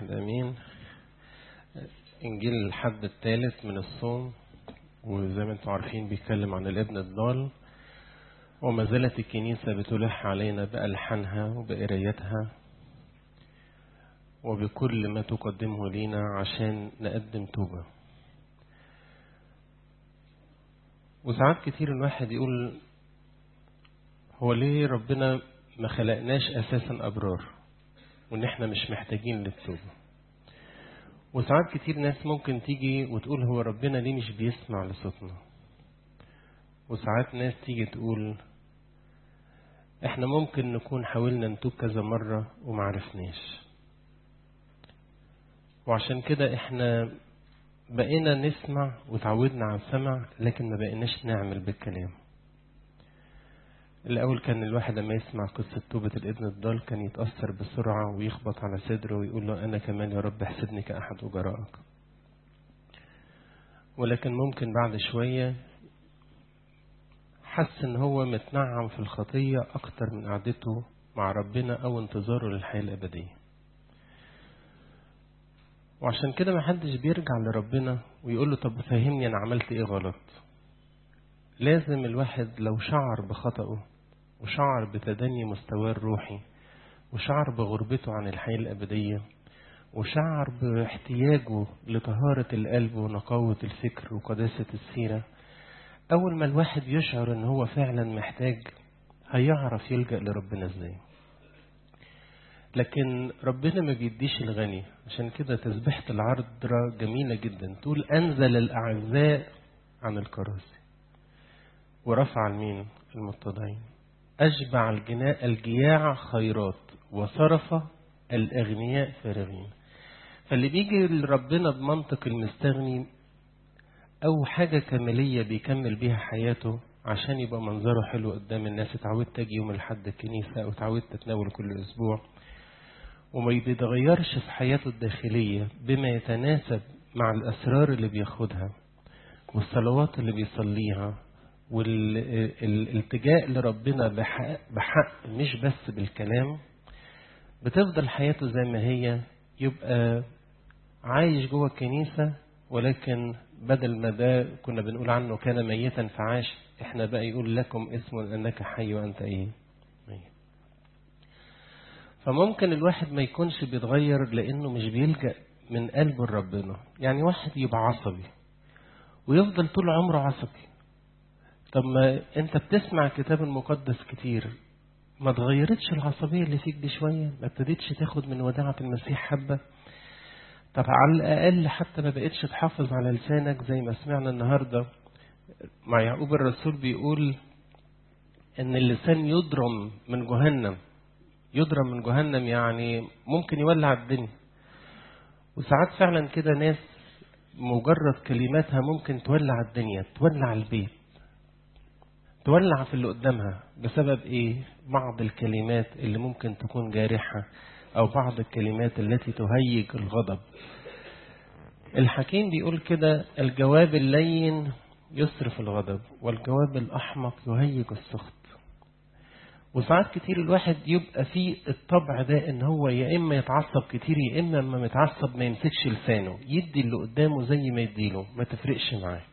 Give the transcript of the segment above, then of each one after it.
الواحد امين انجيل الحد الثالث من الصوم وزي ما انتم عارفين بيتكلم عن الابن الضال وما زالت الكنيسة بتلح علينا بألحانها وبقرايتها وبكل ما تقدمه لينا عشان نقدم توبة وساعات كتير الواحد يقول هو ليه ربنا ما خلقناش أساسا أبرار وإن إحنا مش محتاجين للتوبة وساعات كتير ناس ممكن تيجي وتقول هو ربنا ليه مش بيسمع لصوتنا وساعات ناس تيجي تقول احنا ممكن نكون حاولنا نتوب كذا مرة ومعرفناش وعشان كده احنا بقينا نسمع وتعودنا على السمع لكن ما بقيناش نعمل بالكلام الأول كان الواحد لما يسمع قصة توبة الابن الضال كان يتأثر بسرعة ويخبط على صدره ويقول له أنا كمان يا رب احسبني كأحد أجرائك ولكن ممكن بعد شوية حس ان هو متنعم في الخطية اكتر من قعدته مع ربنا او انتظاره للحياة الابدية وعشان كده محدش بيرجع لربنا ويقول له طب فهمني انا عملت ايه غلط لازم الواحد لو شعر بخطأه وشعر بتدني مستواه الروحي وشعر بغربته عن الحياة الأبدية وشعر باحتياجه لطهارة القلب ونقاوة الفكر وقداسة السيرة أول ما الواحد يشعر إن هو فعلا محتاج هيعرف يلجأ لربنا إزاي لكن ربنا ما بيديش الغني عشان كده تسبيحة العذراء جميلة جدا تقول أنزل الأعزاء عن الكراسي ورفع المين المتضعين أشبع الجناء الجياع خيرات وصرف الأغنياء فارغين فاللي بيجي لربنا بمنطق المستغني أو حاجة كمالية بيكمل بيها حياته عشان يبقى منظره حلو قدام الناس اتعودت أجي يوم الحد الكنيسة أو اتعودت أتناول كل أسبوع وما بيتغيرش في حياته الداخلية بما يتناسب مع الأسرار اللي بياخدها والصلوات اللي بيصليها والالتجاء لربنا بحق, بحق مش بس بالكلام بتفضل حياته زي ما هي يبقى عايش جوه الكنيسة ولكن بدل ما ده كنا بنقول عنه كان ميتا فعاش احنا بقى يقول لكم اسم انك حي وانت ايه ميت فممكن الواحد ما يكونش بيتغير لانه مش بيلجأ من قلبه لربنا يعني واحد يبقى عصبي ويفضل طول عمره عصبي طب ما انت بتسمع الكتاب المقدس كتير ما اتغيرتش العصبية اللي فيك دي شوية ما ابتديتش تاخد من وداعة المسيح حبة طب على الأقل حتى ما بقتش تحافظ على لسانك زي ما سمعنا النهاردة مع يعقوب الرسول بيقول ان اللسان يضرم من جهنم يضرم من جهنم يعني ممكن يولع الدنيا وساعات فعلا كده ناس مجرد كلماتها ممكن تولع الدنيا تولع البيت تولع في اللي قدامها بسبب ايه بعض الكلمات اللي ممكن تكون جارحة او بعض الكلمات التي تهيج الغضب الحكيم بيقول كده الجواب اللين يصرف الغضب والجواب الاحمق يهيج السخط وساعات كتير الواحد يبقى فيه الطبع ده ان هو يا اما يتعصب كتير يا اما لما متعصب ما يمسكش لسانه يدي اللي قدامه زي ما يديله ما تفرقش معاه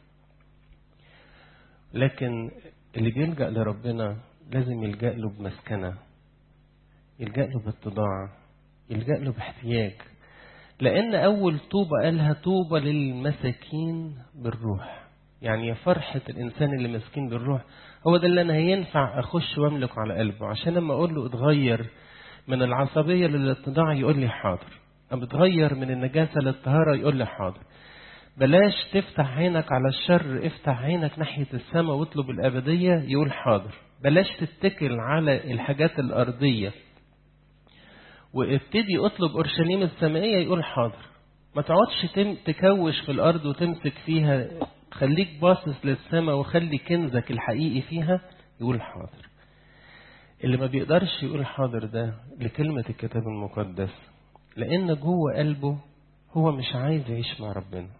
لكن اللي بيلجأ لربنا لازم يلجأ له بمسكنة يلجأ له باتضاع يلجأ له باحتياج لأن أول طوبة قالها طوبة للمساكين بالروح يعني يا فرحة الإنسان اللي مسكين بالروح هو ده اللي أنا هينفع أخش وأملك على قلبه عشان لما أقول له اتغير من العصبية للاتضاع يقول لي حاضر أم اتغير من النجاسة للطهارة يقول لي حاضر بلاش تفتح عينك على الشر افتح عينك ناحية السماء واطلب الأبدية يقول حاضر بلاش تتكل على الحاجات الأرضية وابتدي اطلب أورشليم السمائية يقول حاضر ما تقعدش تكوش في الأرض وتمسك فيها خليك باصص للسماء وخلي كنزك الحقيقي فيها يقول حاضر اللي ما بيقدرش يقول حاضر ده لكلمة الكتاب المقدس لأن جوه قلبه هو مش عايز يعيش مع ربنا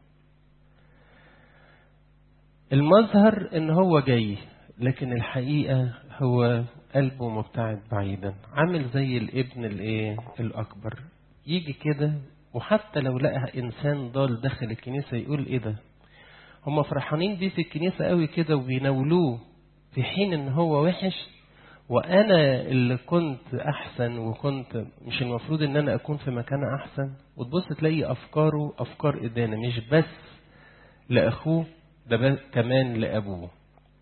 المظهر ان هو جاي لكن الحقيقة هو قلبه مبتعد بعيدا عامل زي الابن الايه الاكبر يجي كده وحتى لو لقى إنسان ضال داخل الكنيسة يقول إيه ده هم فرحانين بيه في الكنيسة قوي كده وبيناولوه في حين إن هو وحش وأنا اللي كنت أحسن وكنت مش المفروض إن أنا أكون في مكان أحسن وتبص تلاقي أفكاره أفكار إدانة مش بس لأخوه ده كمان لأبوه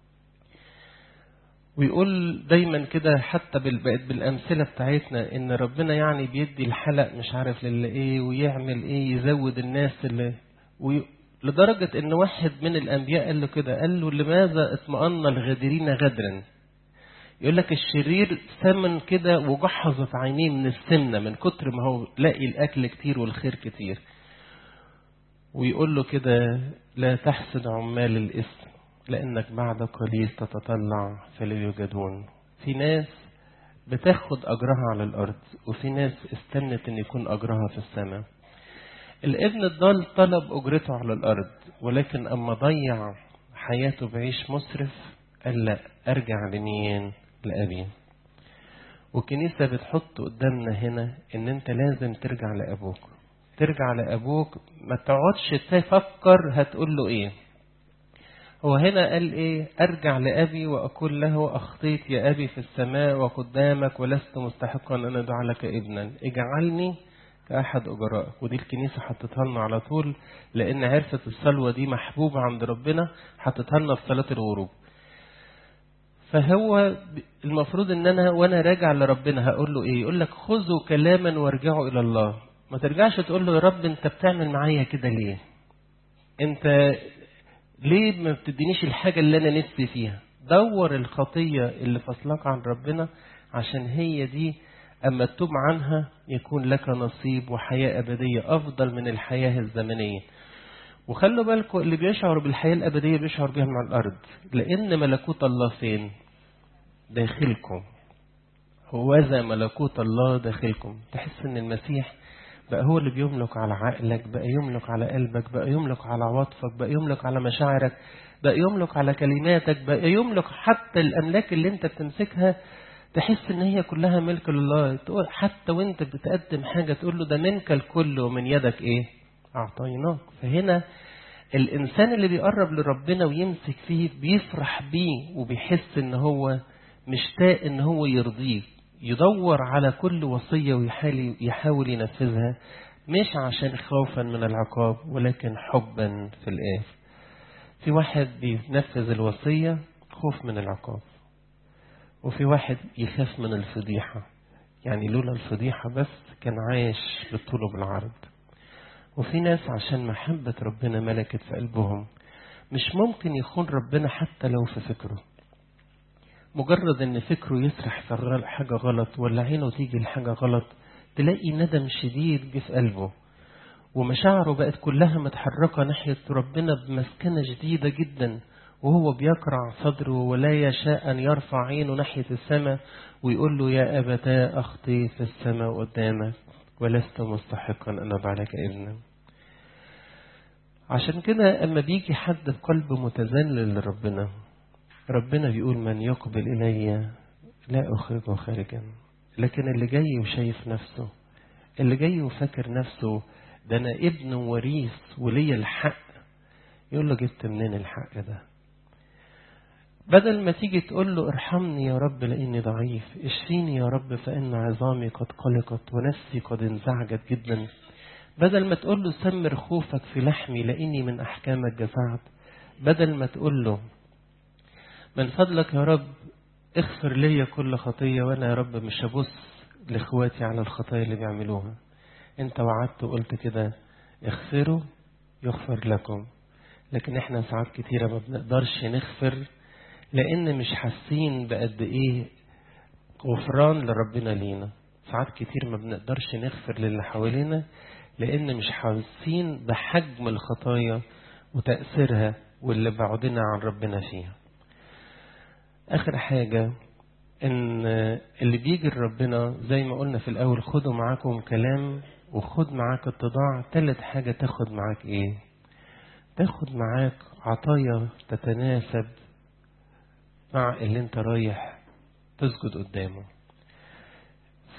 ويقول دايما كده حتى بقت بالامثله بتاعتنا ان ربنا يعني بيدي الحلق مش عارف للي ايه ويعمل ايه يزود الناس اللي وي... لدرجه ان واحد من الانبياء قال له كده قال له لماذا اطمأن الغادرين غدرا يقول لك الشرير ثمن كده وجحظ في عينيه من السمنه من كتر ما هو لاقي الاكل كتير والخير كتير ويقول له كده لا تحسد عمال الاسم لأنك بعد قليل تتطلع فلا يوجدون في ناس بتاخد أجرها على الأرض وفي ناس استنت أن يكون أجرها في السماء الابن الضال طلب أجرته على الأرض ولكن أما ضيع حياته بعيش مسرف قال لا أرجع لمين لأبي والكنيسة بتحط قدامنا هنا ان انت لازم ترجع لأبوك ترجع لأبوك ما تقعدش تفكر هتقول له ايه هو هنا قال ايه ارجع لابي واقول له اخطيت يا ابي في السماء وقدامك ولست مستحقا ان ادعى لك ابنا اجعلني كاحد اجرائك ودي الكنيسه حطتها لنا على طول لان عرفت الصلوه دي محبوبه عند ربنا حطتها لنا في صلاه الغروب فهو المفروض ان انا وانا راجع لربنا هقول له ايه يقول لك خذوا كلاما وارجعوا الى الله ما ترجعش تقول له يا رب انت بتعمل معايا كده ليه انت ليه ما بتدينيش الحاجة اللي أنا نفسي فيها دور الخطية اللي فصلك عن ربنا عشان هي دي أما تتوب عنها يكون لك نصيب وحياة أبدية أفضل من الحياة الزمنية وخلوا بالكم اللي بيشعر بالحياة الأبدية بيشعر بها مع الأرض لأن ملكوت الله فين داخلكم هوذا ملكوت الله داخلكم تحس ان المسيح بقى هو اللي بيملك على عقلك بقى يملك على قلبك بقى يملك على عواطفك بقى يملك على مشاعرك بقى يملك على كلماتك بقى يملك حتى الأملاك اللي انت بتمسكها تحس ان هي كلها ملك لله تقول حتى وانت بتقدم حاجة تقول له ده منك الكل ومن يدك ايه اعطيناك فهنا الانسان اللي بيقرب لربنا ويمسك فيه بيفرح بيه وبيحس ان هو مشتاق ان هو يرضيه يدور على كل وصية ويحاول يحاول ينفذها مش عشان خوفا من العقاب ولكن حبا في الآخر في واحد بينفذ الوصية خوف من العقاب وفي واحد يخاف من الفضيحة يعني لولا الفضيحة بس كان عايش بالطول وبالعرض وفي ناس عشان محبة ربنا ملكت في قلبهم مش ممكن يخون ربنا حتى لو في فكره مجرد ان فكره يسرح في حاجة غلط ولا عينه تيجي لحاجة غلط تلاقي ندم شديد جه في قلبه ومشاعره بقت كلها متحركة ناحية ربنا بمسكنة شديدة جدا وهو بيقرع صدره ولا يشاء أن يرفع عينه ناحية السماء ويقول له يا أبتاه أخطي في السماء قدامك ولست مستحقا أن أضع لك ابنا عشان كده أما بيجي حد بقلب متذلل لربنا ربنا بيقول من يقبل إلي لا أخرجه خارجا لكن اللي جاي وشايف نفسه اللي جاي وفاكر نفسه ده أنا ابن وريث وليا الحق يقول له جبت منين الحق ده بدل ما تيجي تقول له ارحمني يا رب لاني ضعيف اشفيني يا رب فان عظامي قد قلقت ونفسي قد انزعجت جدا بدل ما تقول له سمر خوفك في لحمي لاني من احكامك جزعت بدل ما تقول له من فضلك يا رب اغفر لي كل خطيه وانا يا رب مش هبص لاخواتي على الخطايا اللي بيعملوها انت وعدت وقلت كده اغفروا يغفر لكم لكن احنا ساعات كتيرة ما بنقدرش نغفر لان مش حاسين بقد ايه غفران لربنا لينا ساعات كتير ما بنقدرش نغفر للي حوالينا لان مش حاسين بحجم الخطايا وتأثيرها واللي بعدنا عن ربنا فيها اخر حاجة ان اللي بيجي لربنا زي ما قلنا في الاول خدوا معاكم كلام وخد معاك اتضاع تالت حاجة تاخد معاك ايه تاخد معاك عطايا تتناسب مع اللي انت رايح تسجد قدامه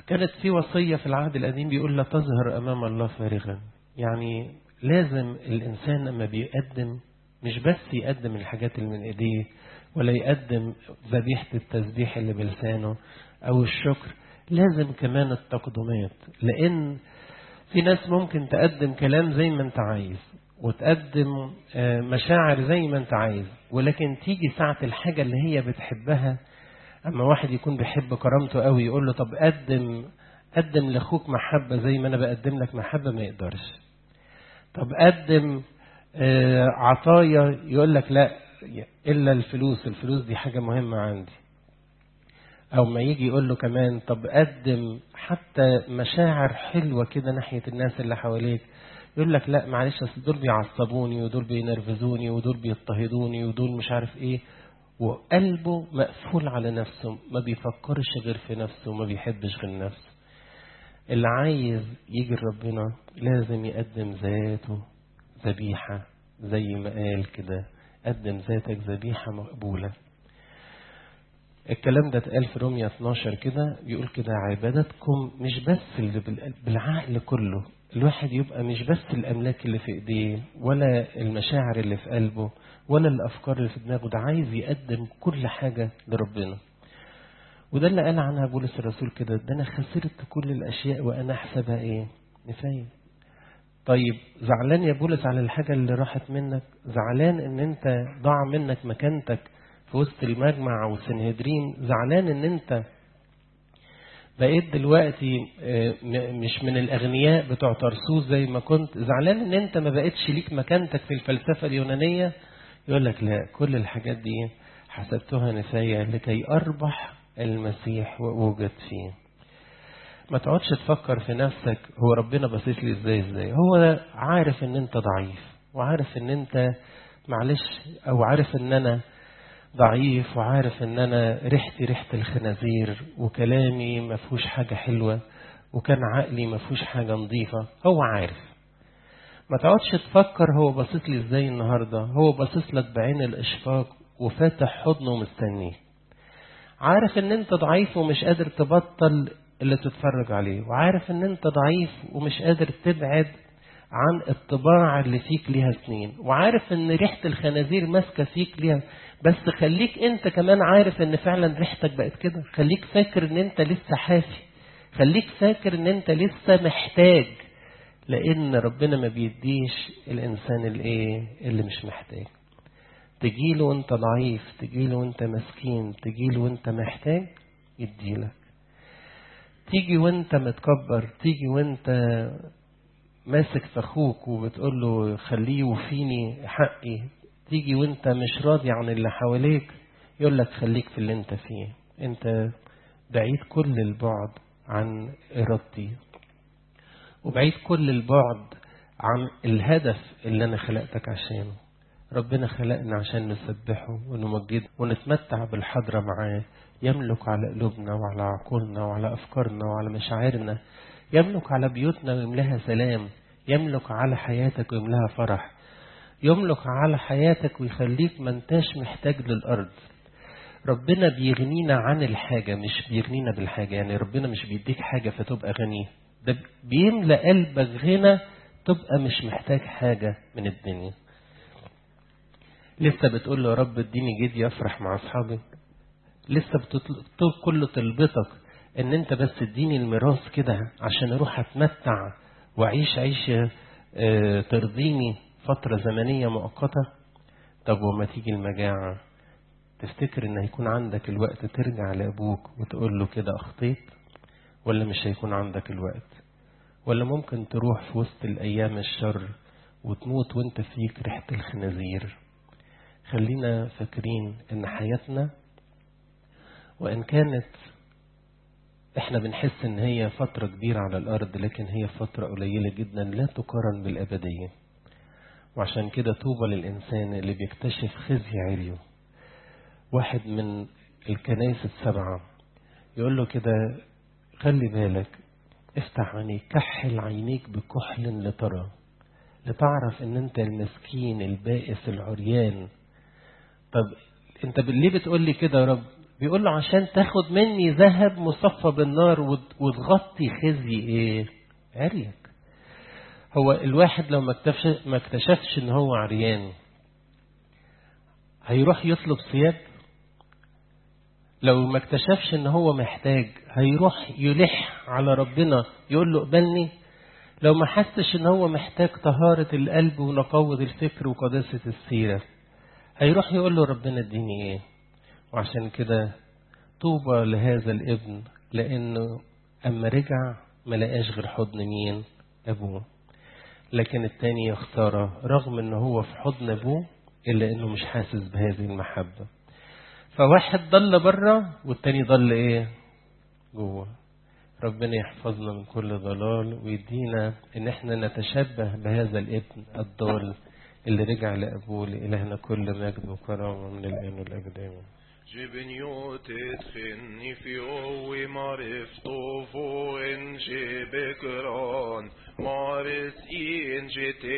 كانت في وصية في العهد القديم بيقول لا تظهر أمام الله فارغا يعني لازم الإنسان لما بيقدم مش بس يقدم الحاجات اللي من إيديه ولا يقدم ذبيحة التسبيح اللي بلسانه أو الشكر لازم كمان التقدمات لأن في ناس ممكن تقدم كلام زي ما أنت عايز وتقدم مشاعر زي ما أنت عايز ولكن تيجي ساعة الحاجة اللي هي بتحبها أما واحد يكون بيحب كرامته قوي يقول له طب قدم قدم لأخوك محبة زي ما أنا بقدم لك محبة ما يقدرش طب قدم عطايا يقول لك لا إلا الفلوس الفلوس دي حاجة مهمة عندي أو ما يجي يقول له كمان طب قدم حتى مشاعر حلوة كده ناحية الناس اللي حواليك يقول لك لا معلش أصل دول بيعصبوني ودول بينرفزوني ودول بيضطهدوني ودول مش عارف إيه وقلبه مقفول على نفسه ما بيفكرش غير في نفسه وما بيحبش غير نفسه اللي عايز يجي ربنا لازم يقدم ذاته ذبيحة زي ما قال كده قدم ذاتك ذبيحة مقبولة الكلام ده اتقال في رومية 12 كده بيقول كده عبادتكم مش بس اللي بالعقل كله الواحد يبقى مش بس الأملاك اللي في إيديه ولا المشاعر اللي في قلبه ولا الأفكار اللي في دماغه ده عايز يقدم كل حاجة لربنا وده اللي قال عنها بولس الرسول كده ده أنا خسرت كل الأشياء وأنا أحسبها إيه نفاية طيب زعلان يا بولس على الحاجة اللي راحت منك زعلان ان انت ضاع منك مكانتك في وسط المجمع والسنهدرين زعلان ان انت بقيت دلوقتي مش من الاغنياء بتوع ترسوس زي ما كنت زعلان ان انت ما بقتش ليك مكانتك في الفلسفة اليونانية يقول لك لا كل الحاجات دي حسبتها نفاية لكي اربح المسيح ووجد فيه ما تقعدش تفكر في نفسك هو ربنا باصص لي ازاي ازاي هو عارف ان انت ضعيف وعارف ان انت معلش او عارف ان انا ضعيف وعارف ان انا ريحتي ريحه الخنازير وكلامي ما فيهوش حاجه حلوه وكان عقلي ما فيهوش حاجه نظيفه هو عارف ما تقعدش تفكر هو باصص لي ازاي النهارده هو باصص لك بعين الاشفاق وفاتح حضنه ومستنيك عارف ان انت ضعيف ومش قادر تبطل اللي تتفرج عليه وعارف ان انت ضعيف ومش قادر تبعد عن الطباع اللي فيك ليها سنين وعارف ان ريحة الخنازير ماسكة فيك ليها بس خليك انت كمان عارف ان فعلا ريحتك بقت كده خليك فاكر ان انت لسه حافي خليك فاكر ان انت لسه محتاج لان ربنا ما بيديش الانسان الايه اللي مش محتاج تجيله وانت ضعيف تجيله وانت مسكين تجيله وانت محتاج يديلك تيجي وانت متكبر تيجي وانت ماسك في اخوك وبتقول له خليه يوفيني حقي تيجي وانت مش راضي عن اللي حواليك يقول لك خليك في اللي انت فيه انت بعيد كل البعد عن ارادتي وبعيد كل البعد عن الهدف اللي انا خلقتك عشانه ربنا خلقنا عشان نسبحه ونمجده ونتمتع بالحضرة معاه يملك على قلوبنا وعلى عقولنا وعلى أفكارنا وعلى مشاعرنا يملك على بيوتنا ويملاها سلام يملك على حياتك ويملاها فرح يملك على حياتك ويخليك ما انتاش محتاج للأرض ربنا بيغنينا عن الحاجة مش بيغنينا بالحاجة يعني ربنا مش بيديك حاجة فتبقى غني ده بيملى قلبك غنى تبقى مش محتاج حاجة من الدنيا لسه بتقول له يا رب اديني جدي افرح مع اصحابي لسه بتطلب كل طلبتك ان انت بس اديني الميراث كده عشان اروح اتمتع واعيش عيشه اه ترضيني فتره زمنيه مؤقته طب وما تيجي المجاعه تفتكر ان هيكون عندك الوقت ترجع لابوك وتقول له كده اخطيت ولا مش هيكون عندك الوقت ولا ممكن تروح في وسط الايام الشر وتموت وانت فيك ريحه الخنازير خلينا فاكرين ان حياتنا وان كانت احنا بنحس ان هي فترة كبيرة على الارض لكن هي فترة قليلة جدا لا تقارن بالابدية وعشان كده طوبى للانسان اللي بيكتشف خزي عريه واحد من الكنائس السبعة يقول له كده خلي بالك افتح عينيك كحل عينيك بكحل لترى لتعرف ان انت المسكين البائس العريان طب انت ليه بتقول لي كده يا رب بيقول له عشان تاخد مني ذهب مصفى بالنار وت- وتغطي خزي ايه عريك هو الواحد لو ما اكتشفش ما اكتشفش ان هو عريان هيروح يطلب ثياب لو ما اكتشفش ان هو محتاج هيروح يلح على ربنا يقول له اقبلني لو ما حسش ان هو محتاج طهارة القلب ونقاوة الفكر وقداسة السيرة هيروح يقول له ربنا اديني ايه وعشان كده طوبى لهذا الابن لانه اما رجع ما لقاش غير حضن مين ابوه لكن التاني يختار رغم ان هو في حضن ابوه الا انه مش حاسس بهذه المحبة فواحد ضل بره والتاني ضل ايه جوه ربنا يحفظنا من كل ضلال ويدينا ان احنا نتشبه بهذا الابن الضال اللي رجع لابوه لالهنا كل مجد وكرامه من الان والاجدام Jibinjotet finni fjowi marif tofu en jibekran, maris in jite